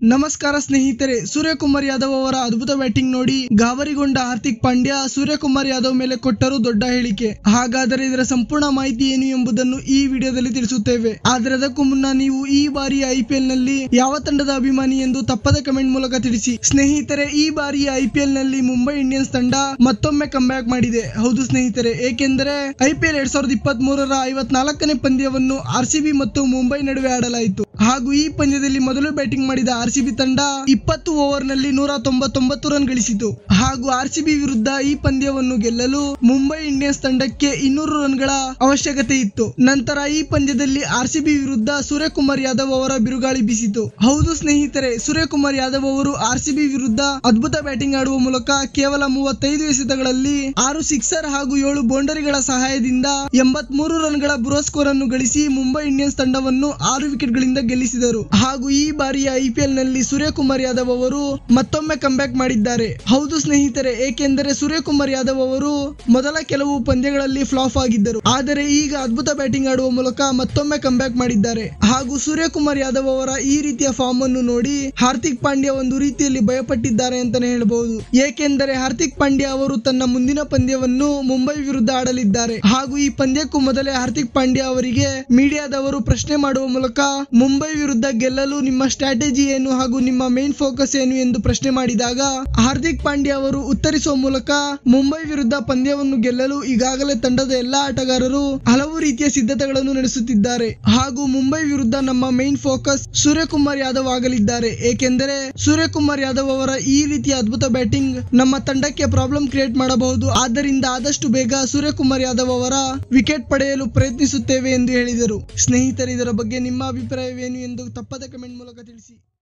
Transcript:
ನಮಸ್ಕಾರ ಸ್ನೇಹಿತರೆ ಸೂರ್ಯಕುಮಾರ್ ಯಾದವ್ ಅವರ ಅದ್ಭುತ ಬ್ಯಾಟಿಂಗ್ ನೋಡಿ ಗಾಬರಿಗೊಂಡ ಹಾರ್ದಿಕ್ ಪಾಂಡ್ಯ ಸೂರ್ಯಕುಮಾರ್ ಯಾದವ್ ಮೇಲೆ ಕೊಟ್ಟರು ದೊಡ್ಡ ಹೇಳಿಕೆ ಹಾಗಾದರೆ ಇದರ ಸಂಪೂರ್ಣ ಮಾಹಿತಿ ಏನು ಎಂಬುದನ್ನು ಈ ವಿಡಿಯೋದಲ್ಲಿ ತಿಳಿಸುತ್ತೇವೆ ಆದರೆ ಅದಕ್ಕೂ ಮುನ್ನ ನೀವು ಈ ಬಾರಿಯ ಐಪಿಎಲ್ ನಲ್ಲಿ ಯಾವ ತಂಡದ ಅಭಿಮಾನಿ ಎಂದು ತಪ್ಪದ ಕಮೆಂಟ್ ಮೂಲಕ ತಿಳಿಸಿ ಸ್ನೇಹಿತರೆ ಈ ಬಾರಿಯ ಐಪಿಎಲ್ ನಲ್ಲಿ ಮುಂಬೈ ಇಂಡಿಯನ್ಸ್ ತಂಡ ಮತ್ತೊಮ್ಮೆ ಕಂಬ್ಯಾಕ್ ಮಾಡಿದೆ ಹೌದು ಸ್ನೇಹಿತರೆ ಏಕೆಂದರೆ ಐಪಿಎಲ್ ಎರಡ್ ಸಾವಿರದ ಇಪ್ಪತ್ತ್ ಮೂರರ ಐವತ್ನಾಲ್ಕನೇ ಪಂದ್ಯವನ್ನು ಆರ್ಸಿಬಿ ಮತ್ತು ಮುಂಬೈ ನಡುವೆ ಆಡಲಾಯಿತು ಹಾಗೂ ಈ ಪಂದ್ಯದಲ್ಲಿ ಮೊದಲು ಬ್ಯಾಟಿಂಗ್ ಮಾಡಿದ ಆರ್ಸಿಬಿ ತಂಡ ಇಪ್ಪತ್ತು ಓವರ್ ನಲ್ಲಿ ನೂರ ತೊಂಬತ್ತೊಂಬತ್ತು ರನ್ ಗಳಿಸಿತು ಹಾಗೂ ಆರ್ಸಿಬಿ ವಿರುದ್ಧ ಈ ಪಂದ್ಯವನ್ನು ಗೆಲ್ಲಲು ಮುಂಬೈ ಇಂಡಿಯನ್ಸ್ ತಂಡಕ್ಕೆ ಇನ್ನೂರು ರನ್ಗಳ ಅವಶ್ಯಕತೆ ಇತ್ತು ನಂತರ ಈ ಪಂದ್ಯದಲ್ಲಿ ಆರ್ಸಿಬಿ ವಿರುದ್ಧ ಸೂರ್ಯಕುಮಾರ್ ಯಾದವ್ ಅವರ ಬಿರುಗಾಳಿ ಬೀಸಿತು ಹೌದು ಸ್ನೇಹಿತರೆ ಸೂರ್ಯಕುಮಾರ್ ಯಾದವ್ ಅವರು ಆರ್ಸಿಬಿ ವಿರುದ್ಧ ಅದ್ಭುತ ಬ್ಯಾಟಿಂಗ್ ಆಡುವ ಮೂಲಕ ಕೇವಲ ಮೂವತ್ತೈದು ಎಸೆತಗಳಲ್ಲಿ ಆರು ಸಿಕ್ಸರ್ ಹಾಗೂ ಏಳು ಬೌಂಡರಿಗಳ ಸಹಾಯದಿಂದ ಎಂಬತ್ಮೂರು ರನ್ಗಳ ಬುರೋ ಸ್ಕೋರ್ ಅನ್ನು ಗಳಿಸಿ ಮುಂಬೈ ಇಂಡಿಯನ್ಸ್ ತಂಡವನ್ನು ಆರು ವಿಕೆಟ್ ಗಳಿಂದ ಗೆಲ್ಲಿಸಿದರು ಹಾಗೂ ಈ ಬಾರಿಯ ಐಪಿಎಲ್ ನಲ್ಲಿ ಸೂರ್ಯಕುಮಾರ್ ಯಾದವ್ ಅವರು ಮತ್ತೊಮ್ಮೆ ಕಂಬ್ಯಾಕ್ ಮಾಡಿದ್ದಾರೆ ಹೌದು ಸ್ನೇಹಿತರೆ ಏಕೆಂದರೆ ಸೂರ್ಯಕುಮಾರ್ ಯಾದವ್ ಅವರು ಮೊದಲ ಕೆಲವು ಪಂದ್ಯಗಳಲ್ಲಿ ಫ್ಲಾಪ್ ಆಗಿದ್ದರು ಆದರೆ ಈಗ ಅದ್ಭುತ ಬ್ಯಾಟಿಂಗ್ ಆಡುವ ಮೂಲಕ ಮತ್ತೊಮ್ಮೆ ಕಂಬ್ಯಾಕ್ ಮಾಡಿದ್ದಾರೆ ಹಾಗೂ ಸೂರ್ಯಕುಮಾರ್ ಯಾದವ್ ಅವರ ಈ ರೀತಿಯ ಫಾರ್ಮ್ ಅನ್ನು ನೋಡಿ ಹಾರ್ದಿಕ್ ಪಾಂಡ್ಯ ಒಂದು ರೀತಿಯಲ್ಲಿ ಭಯಪಟ್ಟಿದ್ದಾರೆ ಅಂತಾನೆ ಹೇಳಬಹುದು ಏಕೆಂದರೆ ಹಾರ್ದಿಕ್ ಪಾಂಡ್ಯ ಅವರು ತನ್ನ ಮುಂದಿನ ಪಂದ್ಯವನ್ನು ಮುಂಬೈ ವಿರುದ್ಧ ಆಡಲಿದ್ದಾರೆ ಹಾಗೂ ಈ ಪಂದ್ಯಕ್ಕೂ ಮೊದಲೇ ಹಾರ್ದಿಕ್ ಪಾಂಡ್ಯ ಅವರಿಗೆ ಮೀಡಿಯಾದವರು ಪ್ರಶ್ನೆ ಮಾಡುವ ಮೂಲಕ ಮುಂಬೈ ವಿರುದ್ಧ ಗೆಲ್ಲಲು ನಿಮ್ಮ ಸ್ಟ್ರಾಟಜಿ ಏನು ಹಾಗೂ ನಿಮ್ಮ ಮೇನ್ ಫೋಕಸ್ ಏನು ಎಂದು ಪ್ರಶ್ನೆ ಮಾಡಿದಾಗ ಹಾರ್ದಿಕ್ ಪಾಂಡ್ಯ ಅವರು ಉತ್ತರಿಸುವ ಮೂಲಕ ಮುಂಬೈ ವಿರುದ್ಧ ಪಂದ್ಯವನ್ನು ಗೆಲ್ಲಲು ಈಗಾಗಲೇ ತಂಡದ ಎಲ್ಲಾ ಆಟಗಾರರು ಹಲವು ರೀತಿಯ ಸಿದ್ಧತೆಗಳನ್ನು ನಡೆಸುತ್ತಿದ್ದಾರೆ ಹಾಗೂ ಮುಂಬೈ ವಿರುದ್ಧ ನಮ್ಮ ಮೇನ್ ಫೋಕಸ್ ಸೂರ್ಯಕುಮಾರ್ ಯಾದವ್ ಆಗಲಿದ್ದಾರೆ ಏಕೆಂದರೆ ಸೂರ್ಯಕುಮಾರ್ ಯಾದವ್ ಅವರ ಈ ರೀತಿಯ ಅದ್ಭುತ ಬ್ಯಾಟಿಂಗ್ ನಮ್ಮ ತಂಡಕ್ಕೆ ಪ್ರಾಬ್ಲಮ್ ಕ್ರಿಯೇಟ್ ಮಾಡಬಹುದು ಆದ್ದರಿಂದ ಆದಷ್ಟು ಬೇಗ ಸೂರ್ಯಕುಮಾರ್ ಯಾದವ್ ಅವರ ವಿಕೆಟ್ ಪಡೆಯಲು ಪ್ರಯತ್ನಿಸುತ್ತೇವೆ ಎಂದು ಹೇಳಿದರು ಸ್ನೇಹಿತರೆ ಇದರ ಬಗ್ಗೆ ನಿಮ್ಮ ಅಭಿಪ್ರಾಯವೇನು ಎಂದು ತಪ್ಪದ ಕಮೆಂಟ್ ಮೂಲಕ ತಿಳಿಸಿ